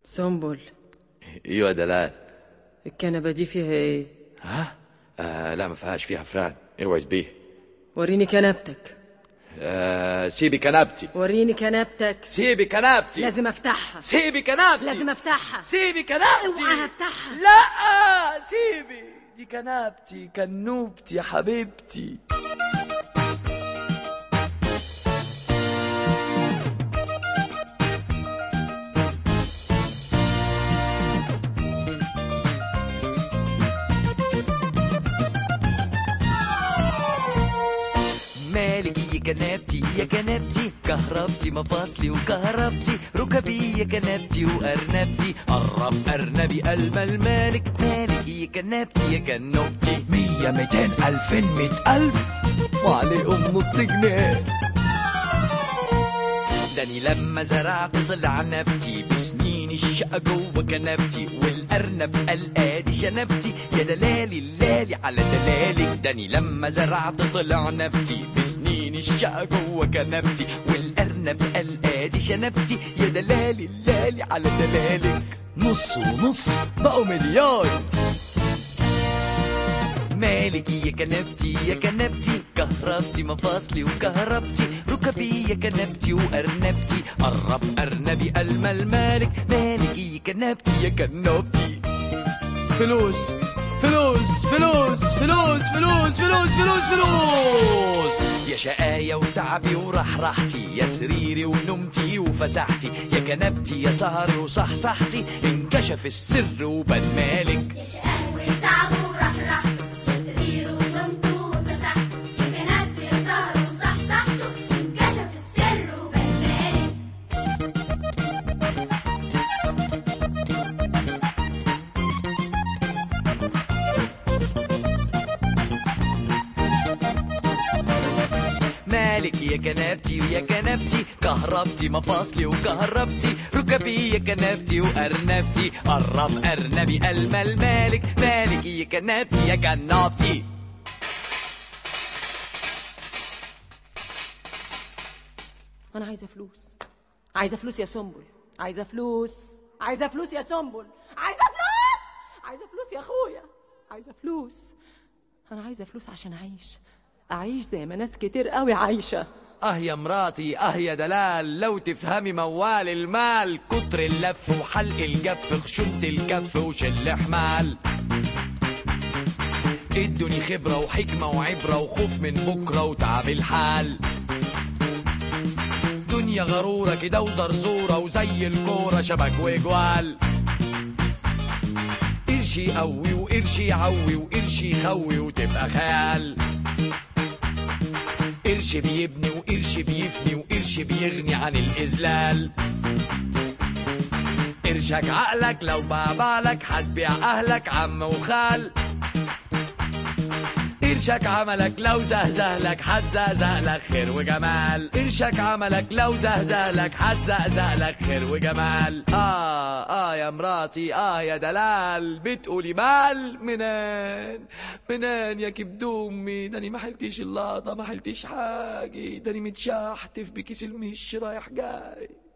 سنبل ايوه دلال الكنبة دي فيها ايه ها آه لا ما فيهاش فيها فران اوعز بيه وريني كنبتك آه سيبي كنبتي وريني كنبتك سيبي كنبتي لازم افتحها سيبي كنبتي لازم افتحها سيبي كنبتي اوعى افتحها لا سيبي دي كنبتي كنوبتي يا حبيبتي مالك يا كنبتي يا كنبتي كهربتي مفاصلي وكهربتي ركبي يا كنبتي وارنبتي قرب ارنبي قلب المالك مالك يا كنبتي يا كنوبتي مية ميتين ألفين مية ألف وعليهم نص جنيه داني لما زرعت طلع نبتي بسنين الشقة جوه كنبتي والأرنب قال ادي شنبتي يا دلالي اللالي على دلالك داني لما زرعت طلع نبتي بسنين الشقة جوه كنبتي والأرنب قال ادي شنبتي يا دلالي اللالي على دلالك نص ونص بقوا مليار مالك يا كنبتي يا كنبتي كهربتي مفاصلي وكهربتي ركبي يا كنبتي وارنبتي قرب ارنبي المال مالك مالك يا كنبتي يا كنوبتي فلوس فلوس فلوس فلوس فلوس فلوس فلوس فلوس يا شقايا وتعبي ورحرحتي يا سريري ونومتي وفسحتي يا كنبتي يا سهري وصحصحتي انكشف السر وبان مالك يا شقاق وتعب ورحرح يا سرير ونمت وفسحت يا كنبت يا سهر وصحصحته انكشف السر وبان مالك مالك يا كنبتي ويا كنبتي كهربتي مفاصلي وكهربتي ركبي يا كنبتي وارنبتي قرب ارنبي المال مالك مالك يا كنبتي يا كنبتي انا عايزه فلوس عايزه فلوس يا سنبل عايزه فلوس عايزه فلوس يا سنبل عايزه فلوس عايزه فلوس يا اخويا عايزه فلوس انا عايزه فلوس عشان اعيش اعيش زي ما ناس كتير قوي عايشه اه يا مراتي اه يا دلال لو تفهمي موال المال كتر اللف وحلق الجف خشونة الكف وشل حمال ادوني خبرة وحكمة وعبرة وخوف من بكرة وتعب الحال دنيا غرورة كده وزرزورة وزي الكورة شبك وجوال قرشي يقوي وقرشي يعوي وقرشي يخوي وتبقى خيال قرش بيبني وقرش بيفني وقرش بيغني عن الإذلال قرشك عقلك لو بعبعلك هتبيع أهلك عم وخال قرشك عملك لو زهزهلك هتزهزهلك خير وجمال قرشك عملك لو زهزهلك هتزهزهلك خير وجمال آه آه يا مراتي آه يا دلال بتقولي مال منين منين يا كبد أمي داني ما حلتيش اللقطة ما حلتيش حاجة داني متشحتف بكيس المش رايح جاي